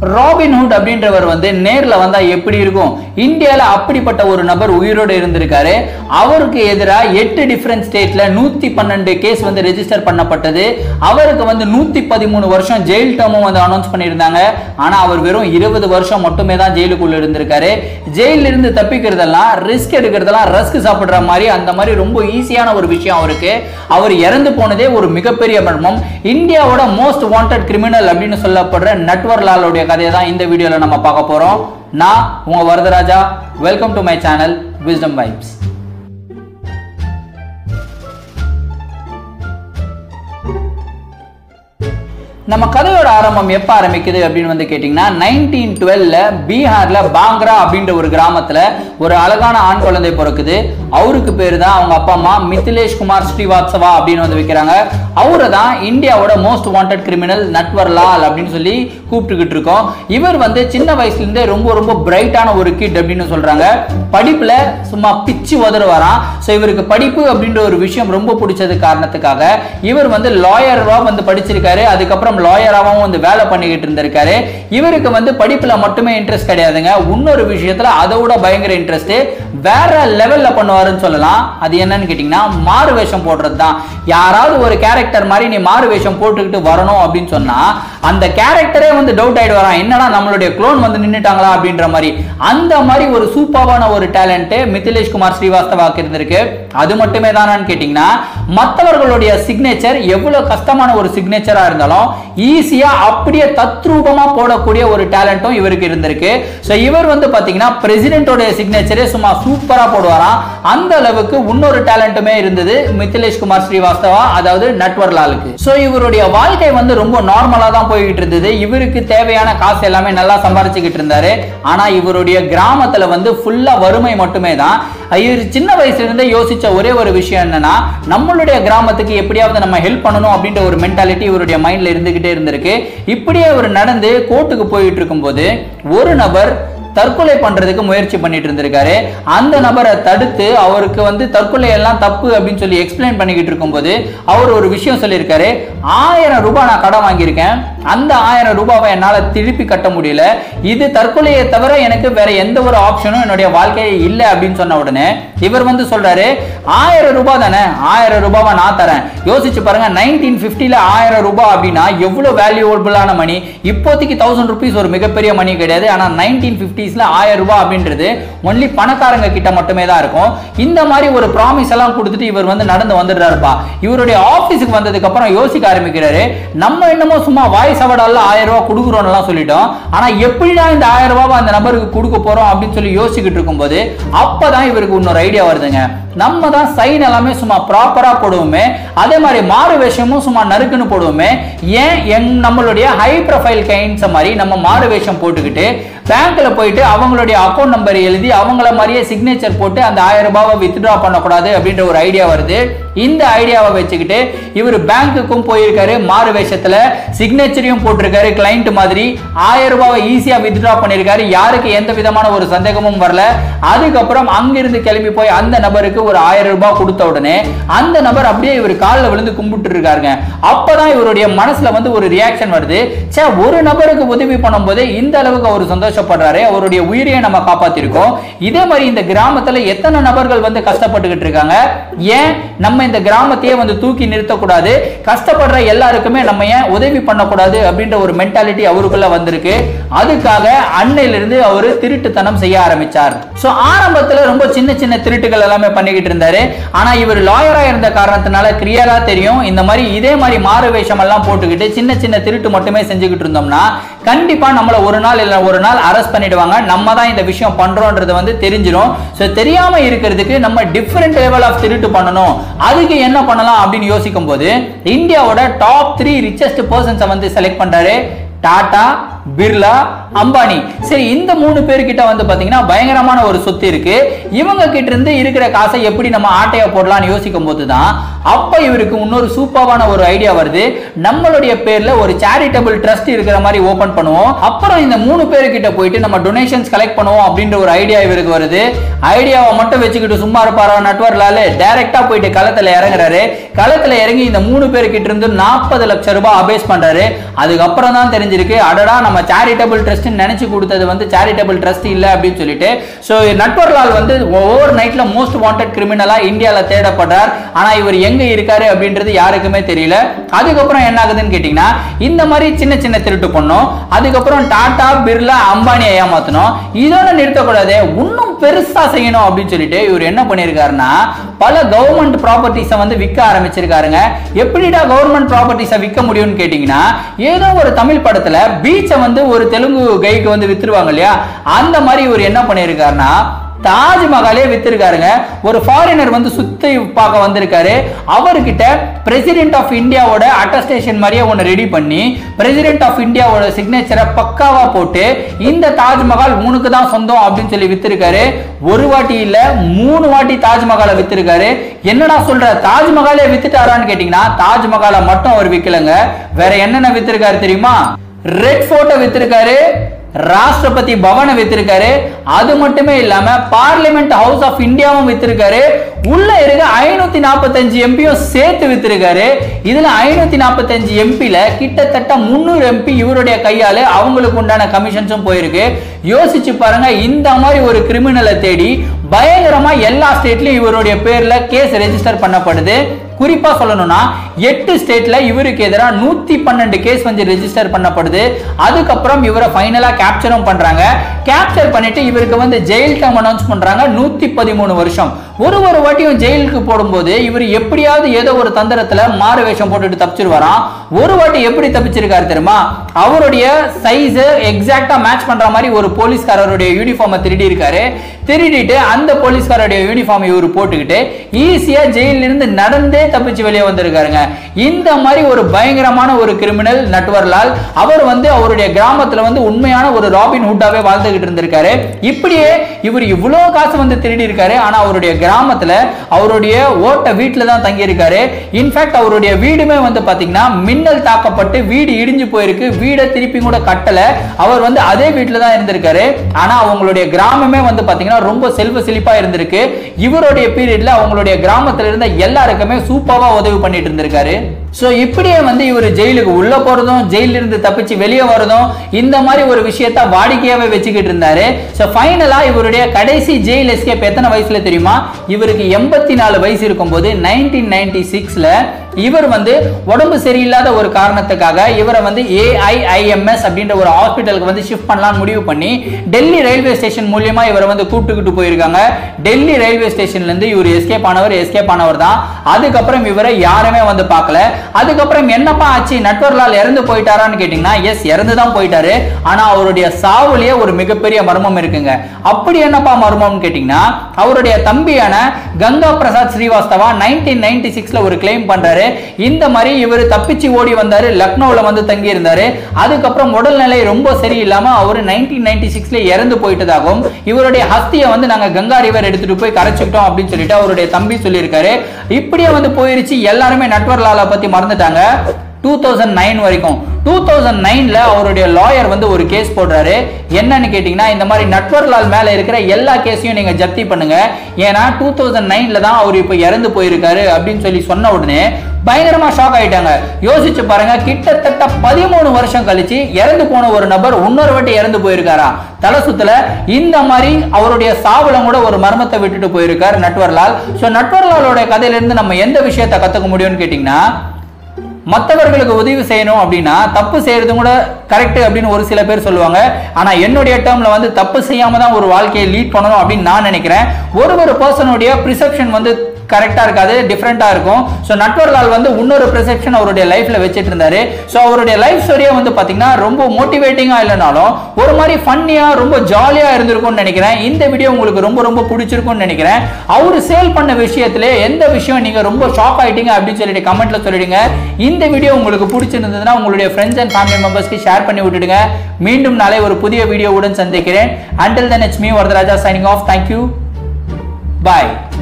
Robin Hood அப்படின்றவர் வந்து நேர்ல வந்தா எப்படி இருக்கும் இந்தியால அப்படிப்பட்ட ஒரு நபர் உயிரோடு இருந்திருக்காரு அவருக்கு எதிராக எட்டு டிஃபரண்ட் ஸ்டேட்ல நூத்தி பன்னெண்டு கேஸ் வந்து ரெஜிஸ்டர் பண்ணப்பட்டது அவருக்கு வந்து நூத்தி பதிமூணு வருஷம் ஜெயில் டேர்மும் வந்து அனௌன்ஸ் பண்ணியிருந்தாங்க ஆனா அவர் வெறும் இருபது வருஷம் மட்டுமே தான் ஜெயிலுக்குள்ள இருந்திருக்காரு ஜெயில இருந்து தப்பிக்கிறதெல்லாம் ரிஸ்க் எடுக்கிறதெல்லாம் ரஸ்க் சாப்பிடுற மாதிரி அந்த மாதிரி ரொம்ப ஈஸியான ஒரு விஷயம் அவருக்கு அவர் இறந்து போனதே ஒரு மிகப்பெரிய மர்மம் இந்தியாவோட மோஸ்ட் வாண்டட் கிரிமினல் அப்படின்னு சொல்லப்படுற நட்வர் லாலுடைய கதையை தான் இந்த வீடியோல நம்ம பார்க்க போறோம் நான் உங்க Varadaraja welcome to my channel wisdom vibes நம்ம கதையோட ஆரம்பம் எப்ப ஆரம்பிக்குது அப்படின்னு வந்து கேட்டிங்கன்னா நைன்டீன் டுவெல்ல பீகார்ல பாங்க்ரா அப்படின்ற ஒரு கிராமத்துல ஒரு அழகான ஆண் குழந்தை பிறக்குது அவருக்கு பேரு தான் அவங்க அப்பா அம்மா மிथिलेश குமார் ஸ்ரீவாத்சவா அப்படின்னு வந்து வைக்கிறாங்க அவரை தான் இந்தியாவோட most wanted criminal Natwar Lal அப்படின்னு சொல்லி கூப்பிட்டுக்கிட்டு இருக்கோம் இவர் வந்து சின்ன வயசுல இருந்தே ரொம்ப ரொம்ப பிரைட்டான ஒரு கிட் அப்படின்னு சொல்றாங்க படிப்புல சும்மா பிச்சு உதற வரான் ஸோ இவருக்கு படிப்பு அப்படின்ற ஒரு விஷயம் ரொம்ப பிடிச்சது காரணத்துக்காக இவர் வந்து லாயர்வா வந்து படிச்சிருக்காரு அதுக்கப்புறம் லாயராகவும் வந்து வேலை பண்ணிக்கிட்டு இருந்திருக்காரு இவருக்கு வந்து படிப்புல மட்டுமே இன்ட்ரெஸ்ட் கிடையாதுங்க இன்னொரு விஷயத்துல அதை விட பயங்கர இன்ட்ரெஸ்ட் வேற லெவல்ல பண்ணுவாருன்னு சொல்லலாம் அது என்னன்னு கேட்டீங்கன்னா மாறு வேஷம் போடுறது தான் யாராவது ஒரு கேரக்டர் மாதிரி நீ மாறு வேஷம் போட்டுக்கிட்டு வரணும் அப்படின்னு சொன்னா அந்த கேரக்டரே வந்து டவுட் ஆயிடு வரான் என்னடா நம்மளுடைய க்ளோன் வந்து நின்னுட்டாங்களா அப்படின்ற மாதிரி அந்த மாதிரி ஒரு சூப்பரான ஒரு டேலண்ட் மிथिलेश குமார் ஸ்ரீவாஸ்தவாக்கு இருந்திருக்கு அது மட்டுமே தானான்னு கேட்டீங்கன்னா மற்றவர்களுடைய சிக்னேச்சர் எவ்வளவு கஷ்டமான ஒரு சிக்னேச்சரா இருந்தாலும் ஈஸியா அப்படியே தத்ரூபமா போடக்கூடிய ஒரு டேலண்ட்டும் இவருக்கு இருந்திருக்கு ஸோ இவர் வந்து பாத்தீங்கன்னா பிரசிடென்ட்டோட சிக்னேச்சரே சும்மா சூப்பரா போடுவாராம் அந்த அளவுக்கு இன்னொரு டேலண்ட்டுமே இருந்தது மிथिलेश குமார் ஸ்ரீவாஸ்தவா அதாவது நட்வர் லாலுக்கு ஸோ இவருடைய வாழ்க்கை வந்து ரொம்ப நார்மலா தான் போய்கிட்டு இருந்தது இவருக்கு தேவையான காசு எல்லாமே நல்லா சம்பாரிச்சுக்கிட்டு இருந்தாரு ஆனா இவருடைய கிராமத்துல வந்து ஃபுல்லா வறுமை மட்டுமே தான் இவர் சின்ன வயசுல இருந்தே யோசிச்ச ஒரே ஒரு விஷயம் என்னன்னா நம்மளுடைய கிராமத்துக்கு எப்படியாவது நம்ம ஹெல்ப் பண்ணணும் அப்படின்ற ஒரு மென்டாலிட்டி இவருடைய மைண்ட்ல இருந்துகிட்டே இருந்திருக்கு இப்படியே அவர் நடந்து கோர்ட்டுக்கு போயிட்டு இருக்கும்போது ஒரு நபர் தற்கொலை பண்றதுக்கு முயற்சி பண்ணிட்டு இருந்திருக்காரு அந்த நபரை தடுத்து அவருக்கு வந்து தற்கொலை எல்லாம் தப்பு அப்படின்னு சொல்லி எக்ஸ்பிளைன் பண்ணிக்கிட்டு இருக்கும்போது அவர் ஒரு விஷயம் சொல்லியிருக்காரு ஆயிரம் ரூபாய் நான் கடன் வாங்கியிருக்கேன் அந்த ஆயிரம் ரூபாவை என்னால திருப்பி கட்ட முடியல இது தற்கொலையை தவிர எனக்கு வேற எந்த ஒரு ஆப்ஷனும் என்னுடைய வாழ்க்கையை இல்லை அப்படின்னு சொன்ன உடனே இவர் வந்து சொல்றாரு ஆயிரம் ரூபாய் தானே ஆயிரம் ரூபாவை நான் தரேன் யோசிச்சு பாருங்க நைன்டீன் பிப்டில ஆயிரம் ரூபாய் அப்படின்னா எவ்வளவு வேல்யூபிளான மணி இப்போதைக்கு தௌசண்ட் ருபீஸ் ஒரு மிகப்பெரிய மணி கிடையாது ஆனா நைன்டீன் பிப்டிஸ்ல ஆயிரம் ரூபாய் அப்படின்றது ஒன்லி பணக்காரங்க கிட்ட மட்டுமே தான் இருக்கும் இந்த மாதிரி ஒரு ப்ராமிஸ் எல்லாம் கொடுத்துட்டு இவர் வந்து நடந்து வந்துடுறாருப்பா இவருடைய ஆபீஸுக்கு வந்ததுக்கு அப்புறம் யோசிக்க ஆரம்பிக்கிறாரு நம்ம என்னமோ சும்மா வாய் சவடால ஆயிரம் ரூபாய் கொடுக்குறோம் எல்லாம் சொல்லிட்டோம் ஆனா எப்படிடா இந்த ஆயிரம் ரூபாய் அந்த நபருக்கு கொடுக்க போறோம் அப்படின்னு சொல்லி யோசிச்சுக்கிட்டு இருக்கும்போது அப்பதான் இவருக்கு இன்னொரு ஐடியா வருதுங்க நம்ம தான் சைன் எல்லாமே சும்மா ப்ராப்பரா போடுவோமே அதே மாதிரி மாறு வேஷமும் சும்மா நறுக்குன்னு போடுவோமே ஏன் எங் நம்மளுடைய ஹை ப்ரொஃபைல் கைன்ஸ் மாதிரி நம்ம மாறு வேஷம் போட்டுக்கிட்டு பேங்க்ல போயிட்டு அவங்களுடைய அக்கௌண்ட் நம்பர் எழுதி அவங்கள மாதிரியே சிக்னேச்சர் போட்டு அந்த ஆயிரம் ரூபாவை வித்ட்ரா பண்ணக்கூடாது அப்படின்ற ஒரு ஐடியா வருது இந்த ஐடியாவை வச்சுக்கிட்டு இவர் பேங்க்குக்கும் போயிருக்காரு மாறு வேஷத்துல சிக்னேச்சரையும் போட்டிருக்காரு கிளைண்ட் மாதிரி ஆயிரம் ரூபாவை ஈஸியா வித்ட்ரா பண்ணியிருக்காரு யாருக்கு எந்த விதமான ஒரு சந்தேகமும் வரல அதுக்கப்புறம் அங்கிருந்து கிளம்பி போய் அந்த நபருக்கு ஒரு ஆயிரம் ரூபாய் கொடுத்த உடனே அந்த நபர் அப்படியே இவர் காலில் விழுந்து கும்பிட்டு இருக்காருங்க அப்பதான் இவருடைய மனசுல வந்து ஒரு ரியாக்ஷன் வருது சே ஒரு நபருக்கு உதவி பண்ணும்போது இந்த அளவுக்கு அவர் சந்தோஷப்படுறாரு அவருடைய உயிரையை நம்ம காப்பாத்திருக்கோம் இதே மாதிரி இந்த கிராமத்துல எத்தனை நபர்கள் வந்து கஷ்டப்பட்டுக்கிட்டு இருக்காங்க ஏன் நம்ம இந்த கிராமத்தையே வந்து தூக்கி நிறுத்தக்கூடாது கஷ்டப்படுற எல்லாருக்குமே நம்ம ஏன் உதவி பண்ணக்கூடாது அப்படின்ற ஒரு மென்டாலிட்டி அவருக்குள்ள வந்திருக்கு அதுக்காக அன்னையிலிருந்து அவரு திருட்டுத்தனம் செய்ய ஆரம்பிச்சார் சோ ஆரம்பத்துல ரொம்ப சின்ன சின்ன திருட்டுகள் எல்லாமே பண்ணிக்கிட்டு இருந்தாரு ஆனா இவர் லாயரா இருந்த காரணத்தினால கிளியரா தெரியும் இந்த மாதிரி இதே மாதிரி மாறு வேஷம் எல்லாம் போட்டுக்கிட்டு சின்ன சின்ன திருட்டு மட்டுமே செஞ்சுக்கிட்டு இருந்தோம்னா கண்டிப்பா நம்மள ஒரு நாள் இல்ல ஒரு நாள் அரெஸ்ட் பண்ணிடுவாங்க நம்ம தான் இந்த விஷயம் பண்றோன்றது வந்து தெரிஞ்சிடும் ஸோ தெரியாம இருக்கிறதுக்கு நம்ம டிஃப்ரெண்ட் லெவல் ஆஃப் திருட்டு பண்ணணும் அதுக்கு என்ன பண்ணலாம் அப்படின்னு யோசிக்கும் போது இந்தியாவோட டாப் த்ரீ ரிச்சஸ்ட் பர்சன்ஸை வந்து செலக்ட் பண்றாரு டாடா பிர்லா அம்பானி சரி இந்த மூணு பேர்கிட்ட வந்து பாத்தீங்கன்னா பயங்கரமான ஒரு சொத்து இருக்கு இவங்க கிட்ட இருந்து இருக்கிற காசை எப்படி நம்ம ஆட்டையா போடலாம்னு யோசிக்கும் போது தான் அப்ப இவருக்கு இன்னொரு சூப்பரான ஒரு ஐடியா வருது நம்மளுடைய பேர்ல ஒரு சேரிட்டபிள் ட்ரஸ்ட் இருக்கிற மாதிரி ஓபன் பண்ணுவோம் அப்புறம் இந்த மூணு பேர்கிட்ட போயிட்டு நம்ம டொனேஷன்ஸ் கலெக்ட் பண்ணுவோம் அப்படின்ற ஒரு ஐடியா இவருக்கு வருது ஐடியாவை மட்டும் வச்சுக்கிட்டு சும்மா இருப்பாரா நட்வர்லால டைரக்டா போயிட்டு களத்துல இறங்குறாரு களத்துல இறங்கி இந்த மூணு பேர்கிட்ட இருந்து நாற்பது லட்சம் ரூபாய் அபேஸ் பண்றாரு அதுக்கப்புறம் தான் தெரிஞ்சிருக்கு அடடா நம்ம நம்ம சேரிட்டபிள் ட்ரஸ்ட் நினைச்சு கொடுத்தது வந்து சேரிட்டபிள் ட்ரஸ்ட் இல்ல அப்படின்னு சொல்லிட்டு ஸோ நட்வர்லால் வந்து ஓவர் நைட்ல மோஸ்ட் வாண்டட் கிரிமினலா இந்தியால தேடப்படுறார் ஆனா இவர் எங்க இருக்காரு அப்படின்றது யாருக்குமே தெரியல அதுக்கப்புறம் என்ன ஆகுதுன்னு கேட்டீங்கன்னா இந்த மாதிரி சின்ன சின்ன திருட்டு பண்ணோம் அதுக்கப்புறம் டாடா பிர்லா அம்பானியை ஏமாத்தணும் இதோட நிறுத்தக்கூடாது இன்னும் பெருசா செய்யணும் அப்படின்னு சொல்லிட்டு இவர் என்ன பண்ணியிருக்காருன்னா பல கவர்மெண்ட் ப்ராப்பர்ட்டிஸை வந்து விற்க ஆரம்பிச்சிருக்காருங்க எப்படிடா கவர்மெண்ட் ப்ராப்பர்ட்டிஸை விற்க முடியும்னு கேட்டிங்கன்னா ஏதோ ஒரு தமிழ் படத்துல பீச்சை வந்து ஒரு தெலுங்கு கைக்கு வந்து வித்துருவாங்க இல்லையா அந்த மாதிரி இவர் என்ன பண்ணியிருக்காருன்னா தாஜ்மஹாலே வித்திருக்காருங்க ஒரு ஃபாரினர் வந்து சுத்தி பார்க்க வந்திருக்காரு அவர்கிட்ட பிரசிடென்ட் ஆஃப் இந்தியாவோட அட்டஸ்டேஷன் மாதிரியே ஒன்று ரெடி பண்ணி பிரசிடென்ட் ஆஃப் இந்தியாவோட சிக்னேச்சரை பக்காவா போட்டு இந்த தாஜ்மஹால் உனக்கு தான் சொந்தம் அப்படின்னு சொல்லி வித்திருக்காரு ஒரு வாட்டி இல்ல மூணு வாட்டி தாஜ்மஹாலை வித்திருக்காரு என்னடா சொல்ற தாஜ்மஹாலே வித்துட்டாரான்னு கேட்டீங்கன்னா தாஜ்மஹாலை மட்டும் அவர் விற்கலங்க வேற என்னென்ன வித்திருக்காரு தெரியுமா ரெட் போட்டோ வித்திருக்காரு ராஷ்டிரபதி பவனை வித்திருக்காரு அது மட்டுமே இல்லாம பார்லிமெண்ட் ஹவுஸ் ஆஃப் இந்தியாவும் வித்திருக்காரு உள்ள இருக்க ஐநூத்தி நாற்பத்தஞ்சு எம்பியும் சேர்த்து வித்திருக்காரு இதுல ஐநூத்தி நாற்பத்தஞ்சு எம்பில கிட்டத்தட்ட முந்நூறு எம்பி இவருடைய கையால அவங்களுக்கு உண்டான கமிஷன்ஸும் போயிருக்கு யோசிச்சு பாருங்க இந்த மாதிரி ஒரு கிரிமினலை தேடி பயங்கரமா எல்லா ஸ்டேட்லயும் இவருடைய பேர்ல கேஸ் ரெஜிஸ்டர் பண்ணப்படுது குறிப்பா சொல்லணும்னா எட்டு ஸ்டேட்ல இவருக்கு எதிராக நூத்தி பன்னெண்டு கேஸ் வந்து ரெஜிஸ்டர் பண்ணப்படுது அதுக்கப்புறம் இவரை ஃபைனலா கேப்சரும் பண்றாங்க கேப்சர் பண்ணிட்டு இவருக்கு வந்து ஜெயில் டேம் அனௌன்ஸ் பண்றாங்க நூத்தி பதிமூணு வருஷம் ஒரு ஒரு வாட்டியும் ஜெயிலுக்கு போடும்போது இவர் எப்படியாவது ஏதோ ஒரு தந்திரத்துல மாறு வேஷம் போட்டுட்டு தப்பிச்சிருவாராம் ஒரு வாட்டி எப்படி தப்பிச்சிருக்காரு தெரியுமா அவருடைய சைஸ் எக்ஸாக்டா மேட்ச் பண்ற மாதிரி ஒரு போலீஸ்காரருடைய யூனிஃபார்மை திருடி இருக்காரு திருடிட்டு அந்த போலீஸ்காரருடைய யூனிஃபார்ம் இவர் போட்டுக்கிட்டு ஈஸியா ஜெயில இருந்து நடந்தே தப்பிச்சு வெளியே வந்திருக்காருங்க இந்த மாதிரி ஒரு பயங்கரமான ஒரு கிரிமினல் நட்வர்லால் அவர் வந்து அவருடைய கிராமத்துல வந்து உண்மையான ஒரு ராபின் ஹுட்டாவே வாழ்ந்துகிட்டு இருந்திருக்காரு இப்படியே இவர் இவ்வளவு காசு வந்து திருடி இருக்காரு ஆனா அவருடைய கிராமத்துல அவருடைய ஓட்ட வீட்டுல தான் தங்கி இருக்காரு இன்ஃபேக்ட் அவருடைய வீடுமே வந்து பாத்தீங்கன்னா மின்னல் தாக்கப்பட்டு வீடு இடிஞ்சு போயிருக்கு வீடை திருப்பி கூட கட்டல அவர் வந்து அதே வீட்டுல தான் இருந்திருக்காரு ஆனா அவங்களுடைய கிராமமே வந்து பாத்தீங்கன்னா ரொம்ப செல்வ செழிப்பா இருந்திருக்கு இவருடைய பீரியட்ல அவங்களுடைய கிராமத்துல இருந்த எல்லாருக்குமே சூப்பரா உதவி பண்ணிட்டு இருந்திருக்காரு சோ இப்படியே வந்து இவர் ஜெயிலுக்கு உள்ள போறதும் ஜெயில இருந்து தப்பிச்சு வெளியே வரதும் இந்த மாதிரி ஒரு விஷயத்த வாடிக்கையாவே வச்சுக்கிட்டு இருந்தாரு சோ ஃபைனலா இவருடைய கடைசி ஜெயில் எஸ்கேப் எத்தனை வயசுல தெரியுமா இவருக்கு எண்பத்தி நாலு வயசு இருக்கும்போது நைன்டீன் நைன்டி சிக்ஸ்ல இவர் வந்து உடம்பு சரியில்லாத ஒரு காரணத்துக்காக இவரை வந்து ஏஐஐஎம்எஸ் அப்படின்ற ஒரு ஹாஸ்பிட்டலுக்கு வந்து ஷிஃப்ட் பண்ணலாம்னு முடிவு பண்ணி டெல்லி ரயில்வே ஸ்டேஷன் மூலியமா இவரை வந்து கூப்பிட்டுக்கிட்டு போயிருக்காங்க டெல்லி ரயில்வே ஸ்டேஷன்ல இருந்து இவர் எஸ்கேப் ஆனவர் எஸ்கேப் ஆனவர் தான் அதுக்கப்புறம் இவரை யாருமே வந்து பார்க்கல அதுக்கப்புறம் என்னப்பா ஆச்சு நட்வர்லால் இறந்து போயிட்டாரான்னு கேட்டீங்கன்னா எஸ் இறந்து தான் போயிட்டாரு ஆனா அவருடைய சாவுலயே ஒரு மிகப்பெரிய மர்மம் இருக்குங்க அப்படி என்னப்பா மர்மம்னு கேட்டீங்கன்னா அவருடைய தம்பியான கங்கா பிரசாத் ஸ்ரீவாஸ்தவா நைன்டீன் நைன்டி சிக்ஸ்ல ஒரு கிளைம் பண்றாரு இந்த மாதிரி இவர் தப்பிச்சு ஓடி வந்தாரு லக்னோல வந்து தங்கி இருந்தாரு அதுக்கப்புறம் உடல்நிலை ரொம்ப சரியில்லாம அவர் நைன்டீன் நைன்டி சிக்ஸ்ல இறந்து போயிட்டதாகவும் இவருடைய ஹஸ்தியை வந்து நாங்க கங்கா ரிவர் எடுத்துட்டு போய் கரைச்சுக்கிட்டோம் அப்படின்னு சொல்லிட்டு அவருடைய தம்பி சொல்லியிருக்காரு இப்படியே வந்து போயிருச்சு எல்லாருமே நட்வர்லாலை பத்தி மறந்துட்டாங்க டூ தௌசண்ட் நைன் வரைக்கும் டூ தௌசண்ட் நைன்ல அவருடைய லாயர் வந்து ஒரு கேஸ் போடுறாரு என்னன்னு கேட்டீங்கன்னா இந்த மாதிரி நட்வர்லால் மேல இருக்கிற எல்லா கேஸையும் நீங்க ஜப்தி பண்ணுங்க ஏன்னா டூ தௌசண்ட் நைன்ல தான் அவர் இப்போ இறந்து போயிருக்காரு அப்படின்னு சொல்லி சொன்ன உடனே பயங்கரமா ஷாக் ஆயிட்டாங்க யோசிச்சு பாருங்க கிட்டத்தட்ட பதிமூணு வருஷம் கழிச்சு இறந்து போன ஒரு நபர் இன்னொரு வாட்டி இறந்து போயிருக்காரா தலை சுத்தல இந்த மாதிரி அவருடைய சாவல கூட ஒரு மர்மத்தை விட்டுட்டு போயிருக்காரு நட்வர்லால் ஸோ நட்வர்லாலோட கதையில இருந்து நம்ம எந்த விஷயத்தை கத்துக்க முடியும்னு கேட்டீங்கன்னா மற்றவர்களுக்கு உதவி செய்யணும் அப்படின்னா தப்பு செய்யறது கூட கரெக்ட் அப்படின்னு ஒரு சில பேர் சொல்லுவாங்க ஆனா என்னுடைய டேர்ம்ல வந்து தப்பு செய்யாம தான் ஒரு வாழ்க்கையை லீட் பண்ணணும் அப்படின்னு நான் நினைக்கிறேன் ஒரு ஒரு பர்சனுடைய ப்ரிசெப்ஷன் வந்து கரெக்டா இருக்காது டிஃப்ரெண்டா இருக்கும் ஸோ நட்வர்லால் வந்து இன்னொரு ப்ரிசெப்ஷன் அவருடைய லைஃப்ல வச்சுட்டு இருந்தாரு ஸோ அவருடைய லைஃப் ஸ்டோரியா வந்து பாத்தீங்கன்னா ரொம்ப மோட்டிவேட்டிங்கா இல்லைனாலும் ஒரு மாதிரி ஃபன்னியா ரொம்ப ஜாலியா இருந்திருக்கும்னு நினைக்கிறேன் இந்த வீடியோ உங்களுக்கு ரொம்ப ரொம்ப பிடிச்சிருக்கும்னு நினைக்கிறேன் அவரு சேல் பண்ண விஷயத்துல எந்த விஷயம் நீங்க ரொம்ப ஷாக் ஆயிட்டீங்க அப்படின்னு சொல்லிட்டு கமெண்ட்ல சொல்லிடுங்க இந்த வீடியோ உங்களுக்கு பிடிச்சிருந்ததுன்னா உங்களுடைய ஃப்ரெண்ட்ஸ் அண்ட் ஃபேமிலி மெம்பர்ஸ்க்கு ஷேர் பண்ணி விட்டுடுங்க மீண்டும் நாளை ஒரு புதிய வீடியோவுடன் சந்திக்கிறேன் until then it's me Varadaraja signing off thank you bye